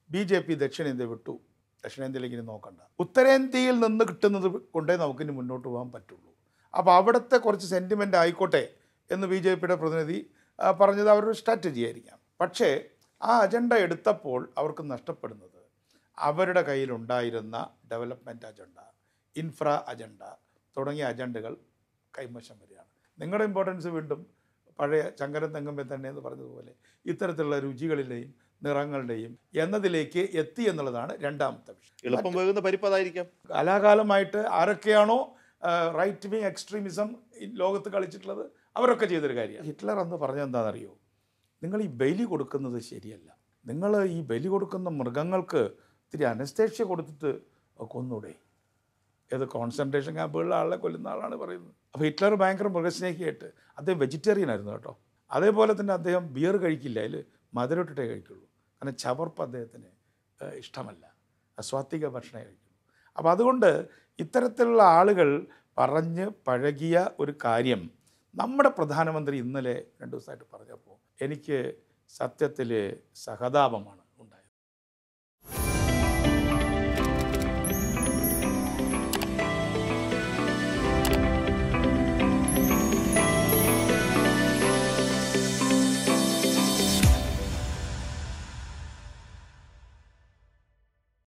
B J P ദക്ഷിണേന്ത്യ വിട്ടു ദക്ഷിണേന്ത്യയിലേക്ക് ഇനി നോക്കണ്ട ഉത്തരേന്ത്യയിൽ നിന്ന് കിട്ടുന്നത് കൊണ്ടേ നമുക്കിനി മുന്നോട്ട് പോകാൻ പറ്റുള്ളൂ അപ്പോൾ അവിടുത്തെ കുറച്ച് സെൻറ്റിമെൻ്റ് ആയിക്കോട്ടെ എന്ന് ബി ജെ പിയുടെ പ്രതിനിധി ആ, പറഞ്ഞത് അവരുടെ സ്ട്രാറ്റജി ആയിരിക്കാം പക്ഷേ ആ അജണ്ട എടുത്തപ്പോൾ അവർക്ക് നഷ്ടപ്പെടുന്നത് അവരുടെ കയ്യിലുണ്ടായിരുന്ന ഡെവലപ്മെൻറ്റ് അജണ്ട ഇൻഫ്ര അജണ്ട തുടങ്ങിയ അജണ്ടകൾ കൈവശം വരികയാണ് നിങ്ങളുടെ ഇമ്പോർട്ടൻസ് വീണ്ടും പഴയ ചങ്കരൻ തെങ്ങമ്പെ തന്നെ എന്ന് പറഞ്ഞതുപോലെ ഇത്തരത്തിലുള്ള രുചികളിലെയും നിറങ്ങളുടെയും എന്നതിലേക്ക് എത്തി എന്നുള്ളതാണ് രണ്ടാമത്തെ വിഷയം എളുപ്പം വേകുന്ന പരിപ്പ് അതായിരിക്കാം കാലാകാലമായിട്ട് ആരൊക്കെയാണോ റൈറ്റ് വിങ് എക്സ്ട്രീമിസം ഈ ലോകത്ത് കളിച്ചിട്ടുള്ളത് അവരൊക്കെ ചെയ്തൊരു കാര്യമാണ് ഹിറ്റ്ലർ എന്ന് പറഞ്ഞത് എന്താണെന്നറിയോ നിങ്ങൾ ഈ ബലി കൊടുക്കുന്നത് ശരിയല്ല നിങ്ങൾ ഈ ബലി കൊടുക്കുന്ന മൃഗങ്ങൾക്ക് ഇത്തിരി അനസ്തേഷ്യ കൊടുത്തിട്ട് കൊന്നൂടെ ഏത് കോൺസെൻട്രേഷൻ ക്യാമ്പുകളിലെ ആളെ കൊല്ലുന്ന ആളാണ് പറയുന്നത് അപ്പോൾ ഹിറ്റ്ലർ ഭയങ്കര മൃഗസ്നേഹിയായിട്ട് അദ്ദേഹം വെജിറ്റേറിയൻ ആയിരുന്നു കേട്ടോ അതേപോലെ തന്നെ അദ്ദേഹം ബിയർ കഴിക്കില്ല അതിൽ മധുരമിട്ടിട്ടേ കഴിക്കുള്ളൂ കാരണം ചവർപ്പ് അദ്ദേഹത്തിന് ഏഹ്, ഇഷ്ടമല്ല അസ്വാത്വിക ഭക്ഷണമേ കഴിക്കുള്ളൂ അപ്പോൾ അതുകൊണ്ട് ഇത്തരത്തിലുള്ള ആളുകൾ പറഞ്ഞ് പഴകിയ ഒരു കാര്യം നമ്മുടെ പ്രധാനമന്ത്രി ഇന്നലെ രണ്ട് ദിവസമായിട്ട് പറഞ്ഞപ്പോൾ എനിക്ക് സത്യത്തിൽ സഹതാപമാണ്